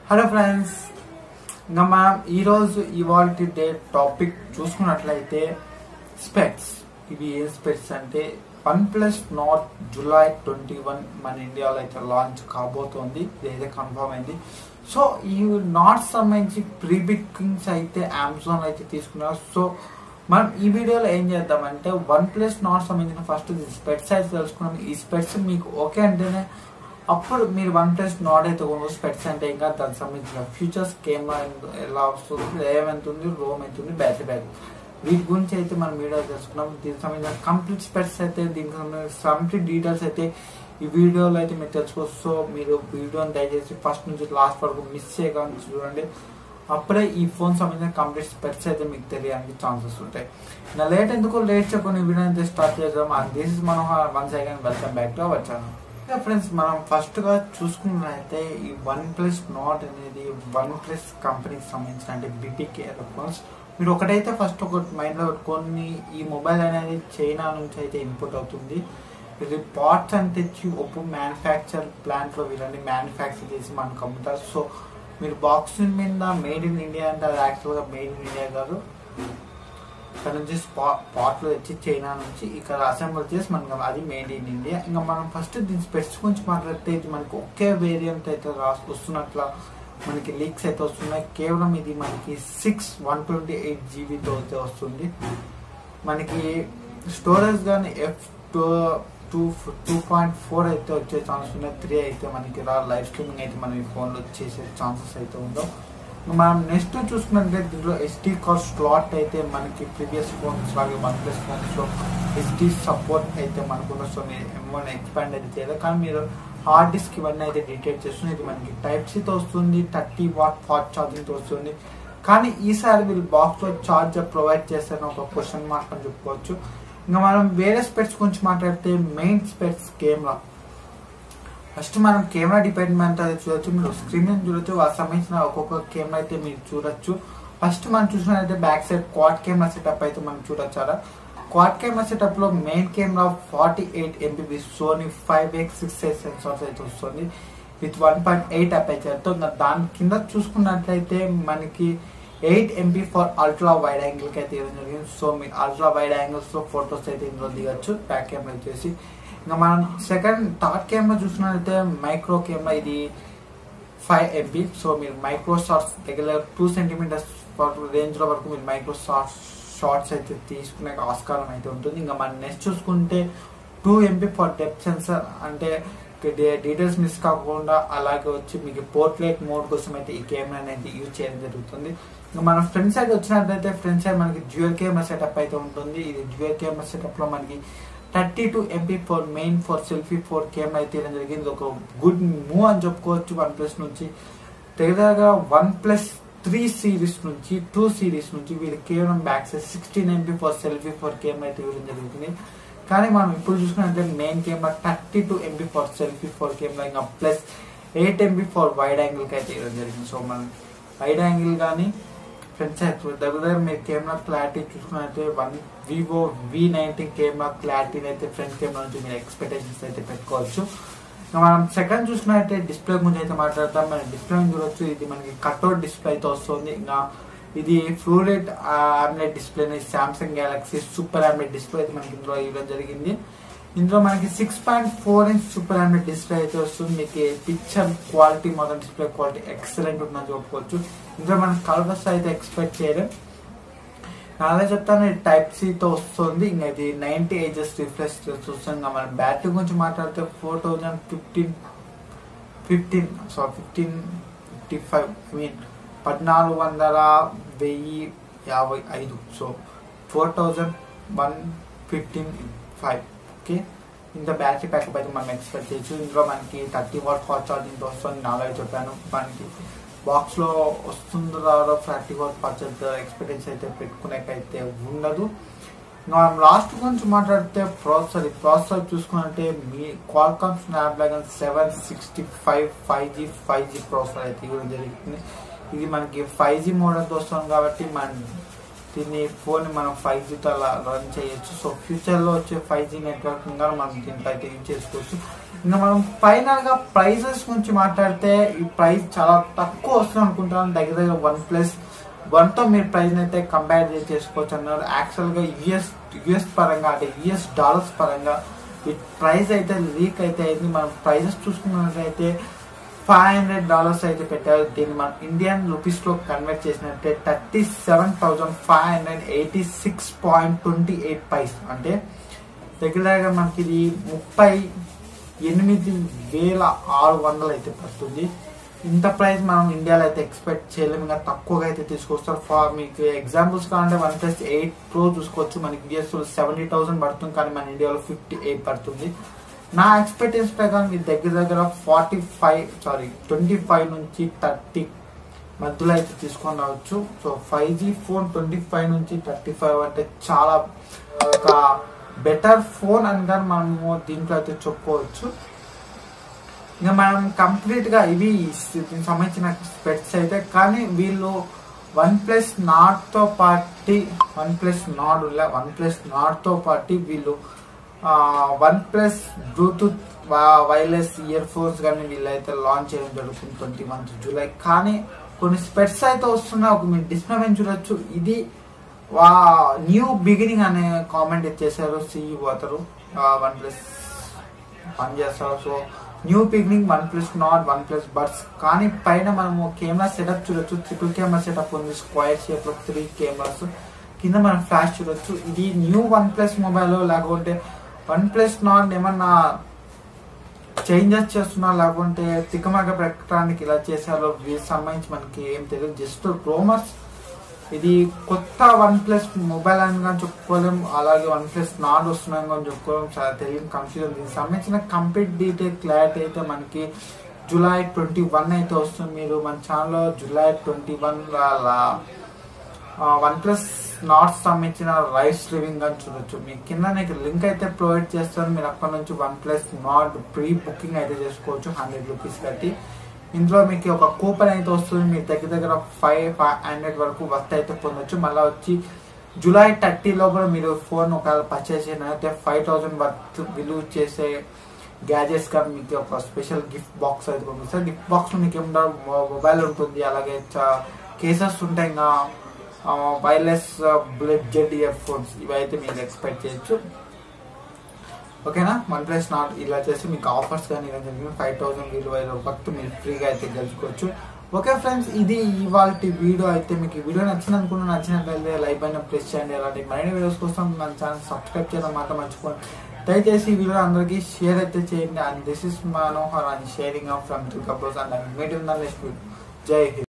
hello friends ఇంకా మనం ఈరోజు ఇవాళ డే టాపిక్ చూసుకున్నట్లయితే స్పెట్స్ ఇవి ఏ స్పెట్స్ అంటే OnePlus Nord July twenty one మన ఇండియాలో అయితే లాంచ్ కాబోతోంది ఇదైతే కన్ఫర్మ్ అయింది సో ఈ నాట్ సంబంధించి ప్రీ బుకింగ్స్ అయితే అమెజాన్ అయితే తీసుకున్నారు సో మనం ఈ వీడియోలో ఏం చేద్దామంటే వన్ ప్లస్ నాట్ సంబంధించిన ఫస్ట్ స్పెట్స్ అయితే తెలుసుకున్నాం ఈ స్పెట్స్ మీకు ఓకే అంటేనే అప్పుడు మీరు వన్ ప్లస్ నాట్ అయితే కొను స్పెట్స్ అంటే ఇంకా దానికి సంబంధించిన ఫీచర్స్ కెమెరా ఎలా వస్తుంది రేమ్ ఎంత ఉంది రోమ్ ఎంత ఉంది బ్యాటరీ బ్యాక్ వీటి గురించి అయితే మనం వీడియో తెలుసుకున్నాం దీనికి సంబంధించిన కంప్లీట్ స్పెట్స్ అయితే దీనికి సంబంధించిన కంప్లీట్ డీటెయిల్స్ అయితే ఈ వీడియోలో అయితే మీరు తెలుసుకోవచ్చు సో మీరు వీడియోని దయచేసి ఫస్ట్ నుంచి లాస్ట్ వరకు మిస్ చేయకుండా చూడండి అప్పుడే ఈ ఫోన్ సంబంధించిన కంప్లీట్ స్పెట్స్ అయితే మీకు తెలియడానికి ఛాన్సెస్ ఉంటాయి నా లేట్ ఎందుకు లేట్ చెప్పని వీడియో అయితే స్టార్ట్ చేద్దాం అండ్ దిస్ ఇస్ మనం one second welcome back to our channel friends మనం ఫస్ట్ గా చూసుకున్నట్లయితే ఈ వన్ ప్లస్ నాట్ అనేది వన్ ప్లస్ కంపెనీకి సంబంధించిన అంటే బిపికే ఫోన్స్ మీరు ఒకటైతే ఫస్ట్ ఒకటి మైండ్ లో పెట్టుకొని ఈ మొబైల్ అనేది చైనా నుంచి అయితే ఇన్పుట్ అవుతుంది ఇది పార్ట్స్ అని తెచ్చి ఒప్పు మ్యానుఫ్యాక్చర్ ప్లాంట్ లో వీళ్ళని మ్యానుఫ్యాక్చర్ చేసి మనకు అమ్ముతారు సో మీరు బాక్స్ మీద మేడ్ ఇన్ ఇండియా అంటే అది యాక్చువల్గా మేడ్ ఇన్ ఇండియా కాదు ఇక్కడ నుంచి పాట్ లో తెచ్చి చైనా నుంచి ఇక్కడ అసెంబుల్ చేసి మనకి అది మేడ్ ఇన్ ఇండియా ఇంకా మనం ఫస్ట్ దీని స్పెట్స్ గురించి మాట్లాడితే ఇది మనకి ఒకే వేరియంట్ అయితే రాసి వస్తున్నట్ల మనకి లీక్స్ అయితే వస్తున్నాయి కేవలం ఇది మనకి సిక్స్ వన్ ట్వంటీ ఎయిట్ జీబీతో అయితే వస్తుంది మనకి స్టోరేజ్ కానీ F two two two point four అయితే వచ్చే ఛాన్స్ ఉన్నాయి త్రీ అయితే మనకి రా లైవ్ స్ట్రీమింగ్ అయితే మన ఈ ఫోన్లో చేసే ఛాన్సెస్ అయితే ఉందో మనం నెక్స్ట్ చూసుకున్నట్లయితే దీంట్లో ఎస్టీ కార్డ్ స్లాట్ అయితే మనకి ప్రీవియస్ ఫోన్స్ లాగే వన్ ప్లస్ ఫోన్స్ లో ఎస్టీ సపోర్ట్ అయితే మనకు సో మీరు ఎమౌంట్ ఎక్స్పాండ్ అయితే చేయలేదు కానీ మీరు హార్డ్ డిస్క్ ఇవన్నీ అయితే డిటెక్ట్ చేస్తుంది ఇది మనకి టైప్ సితో వస్తుంది థర్టీ వాట్ ఫాస్ట్ ఛార్జింగ్ తో వస్తుంది కానీ ఈసారి వీళ్ళు బాక్స్ లో చార్జర్ ప్రొవైడ్ చేస్తారని ఒక క్వశ్చన్ మార్క్ అని చెప్పుకోవచ్చు ఇంకా మనం వేరే స్పెట్స్ గురించి మాట్లాడితే మెయిన్ స్పెట్స్ కెమెరా ఫస్ట్ మనం కెమెరా డిపార్ట్మెంట్ అయితే చూడొచ్చు మీరు స్క్రీన్ మీద చూడొచ్చు వాళ్ళకి సంబంధించిన ఒక్కొక్క కెమెరా అయితే మీరు చూడొచ్చు ఫస్ట్ మనం చూసినట్లయితే back side quad camera setup అయితే మనం చూడొచ్చు అలా క్వాడ్ కెమెరా సెటప్ లో main camera forty eight MP Sony five X six eight sensors అయితే వస్తుంది with one point eight aperture తో ఇంకా దాని కింద చూసుకున్నట్లయితే మనకి eight MP for ultra wide angle కి అయితే ఇవ్వడం జరిగింది సో మీరు అల్ట్రా వైడ్ యాంగిల్స్ లో ఫొటోస్ అయితే ఇందులో దిగచ్చు బ్యాక్ కెమెరా వచ్చేసి ఇంకా మనం సెకండ్ థర్డ్ కెమెరా చూసినట్లయితే మైక్రో కెమెరా ఇది ఫైవ్ ఎంపీ సో మీరు మైక్రో షార్ట్స్ దగ్గర టూ సెంటీమీటర్స్ రేంజ్ లో వరకు మీరు మైక్రో షార్ట్స్ షార్ట్స్ అయితే తీసుకునే ఆస్కారం అయితే ఉంటుంది ఇంకా మనం నెక్స్ట్ చూసుకుంటే two MP for depth sensor అంటే డీటెయిల్స్ మిస్ కాకుండా అలాగే వచ్చి మీకు పోర్ట్రేట్ మోడ్ కోసం అయితే ఈ కెమెరా అనేది యూజ్ చేయడం జరుగుతుంది ఇంకా మన ఫ్రంట్ సైడ్ వచ్చినట్లయితే ఫ్రంట్ సైడ్ మనకి డ్యూయల్ కెమెరా సెటప్ అయితే ఉంటుంది ఇది డ్యూయల్ కెమెరా సెటప్ లో మనకి thirty two MP for main for selfie for camera అయితే ఇవ్వడం జరిగింది ఒక గుడ్ మూవ్ అని చెప్పుకోవచ్చు వన్ ప్లస్ నుంచి దగ్గరగా వన్ ప్లస్ త్రీ సిరీస్ నుంచి టూ సిరీస్ నుంచి వీళ్ళు కేవలం back side sixteen MP for selfie for camera అయితే ఇవ్వడం జరుగుతుంది కానీ మనం ఇప్పుడు చూసుకున్నట్లయితే main camera thirty two MP for selfie for camera ఇంకా plus eight MP for wide angle కి అయితే ఇవ్వడం జరిగింది సో మనం వైడ్ యాంగిల్ కానీ ఫ్రంట్ సైడ్ దగ్గర దగ్గర మీరు కెమెరా క్లారిటీ చూసుకున్నట్లయితే one Vivo V nineteen camera క్లారిటీని అయితే ఫ్రంట్ కెమెరా నుంచి మీరు ఎక్స్పెక్టేషన్స్ అయితే పెట్టుకోవచ్చు మనం సెకండ్ చూసుకున్నట్లయితే డిస్ప్లే గురించి అయితే మాట్లాడతాం మనం డిస్ప్లే చూడొచ్చు ఇది మనకి కట్అవుట్ డిస్ప్లే అయితే వస్తుంది ఇంకా ఇది fluid AMOLED display Samsung Galaxy super AMOLED display అయితే మనకి ఇందులో ఇవ్వడం జరిగింది ఇందులో మనకి six point four inch super AMOLED display అయితే వస్తుంది మీకు పిక్చర్ క్వాలిటీ మొత్తం డిస్ప్లే క్వాలిటీ ఎక్సలెంట్ ఉందని చెప్పుకోవచ్చు ఇందులో మనం కలర్స్ అయితే ఎక్స్పెక్ట్ చేయడం అలా చెప్తాను టైప్ తో వస్తుంది ఇంకా ఇది నైన్టీ ఏజెస్ రిఫ్రెష్ చూస్తుంది మన బ్యాటరీ గురించి మాట్లాడితే four thousand fifteen fifteen so fifteen fifty five I mean పద్నాలుగు వందల వెయ్యి యాభై ఐదు so four thousand one fifteen five okay ఇంత బ్యాటరీ ప్యాకప్ అయితే మనం ఎక్స్పెక్ట్ చేయొచ్చు ఇందులో మనకి థర్టీ వాట్ ఫాస్ట్ ఛార్జింగ్ వస్తుంది నాలుగు చెప్పాను మనకి బాక్స్ లో వస్తుందో రాదో థర్టీ వాట్ పర్చేజ్ ఎక్స్పెక్టెన్స్ అయితే పెట్టుకునేకైతే ఉండదు మనం లాస్ట్ గురించి మాట్లాడితే ప్రాసెసర్ ఈ ప్రాసెసర్ చూసుకున్నట్టే మీ Qualcomm Snapdragon seven sixty five five G five G processor అయితే ఇవ్వడం జరుగుతుంది ఇది మనకి ఫైవ్ జీ మోడల్ వస్తుంది కాబట్టి మన దీన్ని ఫోన్ మనం ఫైవ్ జీతో అలా రన్ చేయొచ్చు సో ఫ్యూచర్లో వచ్చే ఫైవ్ జీ నెట్వర్క్ ఇంకా మనం దీంట్లో అయితే యూజ్ చేసుకోవచ్చు ఇంకా మనం ఫైనల్గా ప్రైజెస్ గురించి మాట్లాడితే ఈ ప్రైస్ చాలా తక్కువ వస్తుంది అనుకుంటాను దగ్గర దగ్గర వన్ ప్లస్ వన్తో మీరు ప్రైస్ అయితే కంపేర్ చేసుకోవచ్చు అన్నారు యాక్చువల్గా యుఎస్ యుఎస్ పరంగా అంటే యుఎస్ డాలర్స్ పరంగా ఈ ప్రైస్ అయితే లీక్ అయితే అయింది మనం ప్రైజెస్ చూసుకున్నట్లయితే ఫైవ్ హండ్రెడ్ డాలర్స్ అయితే పెట్టారు దీన్ని మనం ఇండియన్ రూపీస్ లో కన్వర్ట్ చేసినట్టే thirty seven thousand five hundred eighty six point twenty eight paise అంటే దగ్గరగా మనకి ఇది ముప్పై ఎనిమిది వేల ఆరు వందలు అయితే పడుతుంది ఇంత ప్రైస్ మనం ఇండియాలో అయితే ఎక్స్పెక్ట్ చేయలేము ఇంకా తక్కువగా అయితే తీసుకొస్తారు ఫార్ మీకు ఎగ్జాంపుల్స్ కావాలంటే వన్ ప్లస్ ఎయిట్ ప్రో చూసుకోవచ్చు మనకి యూఎస్లో సెవెంటీ థౌసండ్ పడుతుంది కానీ మన ఇండియాలో ఫిఫ్టీ ఎయిట్ పడుతుంది నా ఎక్స్పెక్టేషన్ ప్రకారం మీ దగ్గర దగ్గర forty five sorry twenty five నుంచి థర్టీ మధ్యలో అయితే తీసుకొని రావచ్చు so five G phone twenty five నుంచి థర్టీ ఫైవ్ అంటే చాలా ఒక బెటర్ ఫోన్ అని కానీ మనము దీంట్లో అయితే చెప్పుకోవచ్చు ఇంకా మనం కంప్లీట్ గా ఇవి దీనికి సంబంధించిన స్పెట్స్ అయితే కానీ వీళ్ళు వన్ ప్లస్ నాట్ తో పాటి OnePlus Nord OnePlus Nord తో పాటి వీళ్ళు OnePlus Bluetooth wireless earphones కానీ వీళ్ళైతే లాంచ్ చేయడం జరుగుతుంది ట్వంటీ మంత్ జూలై కానీ కొన్ని స్పెట్స్ అయితే వస్తున్నాయి ఒక మీరు డిస్ప్లే మీద చూడొచ్చు ఇది వా న్యూ బిగినింగ్ అనే కామెంట్ చేశారు సిఈఓ అతను వన్ ప్లస్ పని చేస్తారు so new beginning OnePlus Nord OnePlus buds కానీ పైన మనము కెమెరా సెటప్ చూడొచ్చు ట్రిపుల్ కెమెరా సెటప్ ఉంది స్క్వైర్ షేప్ లో త్రీ కెమెరాస్ కింద మనం ఫ్లాష్ చూడొచ్చు ఇది న్యూ వన్ ప్లస్ మొబైల్ లేకుంటే వన్ ప్లస్ నాట్ ఏమన్నా చేంజెస్ చేస్తున్నా లేకుంటే తికమక పెట్టడానికి ఇలా చేశారో వీటికి సంబంధించి మనకి ఏం తెలియదు జస్ట్ రోమర్స్ ఇది కొత్త వన్ ప్లస్ మొబైల్ అని కానీ చెప్పుకోలేం అలాగే వన్ ప్లస్ నాట్ వస్తున్నాం కానీ చెప్పుకోలేం చాలా తెలియని కన్ఫ్యూజన్ దీనికి సంబంధించిన కంప్లీట్ డీటెయిల్ క్లారిటీ అయితే మనకి జూలై ట్వంటీ వన్ అయితే వస్తుంది మీరు మన ఛానల్లో July twenty one OnePlus Nord సంబంధించిన రైస్ స్ట్రీమింగ్ అని చూడొచ్చు మీ కింద నీకు లింక్ అయితే ప్రొవైడ్ చేస్తాను మీరు అక్కడ నుంచి OnePlus Nord pre booking అయితే చేసుకోవచ్చు హండ్రెడ్ రూపీస్ కట్టి ఇందులో మీకు ఒక కూపన్ అయితే వస్తుంది మీ దగ్గర దగ్గర ఫైవ్ ఫైవ్ హండ్రెడ్ వరకు వర్త్ అయితే పొందొచ్చు మళ్ళీ వచ్చి జూలై థర్టీ లోపల మీరు ఫోన్ ఒకవేళ పర్చేస్ అయితే ఫైవ్ థౌసండ్ వర్త్ విలువ చేసే గ్యాజెట్స్ గా మీకు ఒక స్పెషల్ గిఫ్ట్ బాక్స్ అయితే పంపిస్తారు గిఫ్ట్ బాక్స్ లో మీకు ఏమన్నా మొబైల్ ఉంటుంది అలాగే కేసెస్ ఉంటాయి ఇంకా wireless bullet Z earphones ఇవైతే మీరు ఎక్స్పెక్ట్ చేయొచ్చు ఓకేనా వన్ ప్లస్ నాట్ ఇలా చేసి మీకు ఆఫర్స్ కానీ ఇలా జరిగిన ఫైవ్ థౌసండ్ విలువైన వర్త్ మీరు ఫ్రీగా అయితే గెలుచుకోవచ్చు ఓకే ఫ్రెండ్స్ ఇది ఇవాళ వీడియో అయితే మీకు ఈ వీడియో నచ్చింది అనుకున్నా నచ్చినట్లయితే లైక్ అయినా ప్రెస్ చేయండి అలాంటి మరిన్ని వీడియోస్ కోసం మన ఛానల్ సబ్స్క్రైబ్ చేయడం మాత్రం మర్చిపోండి దయచేసి ఈ వీడియో అందరికీ షేర్ అయితే చేయండి and this is Manohar and sharing off from త్రికబ్రోస్ అండ్ మీటింగ్ నెక్స్ట్ జై హింద్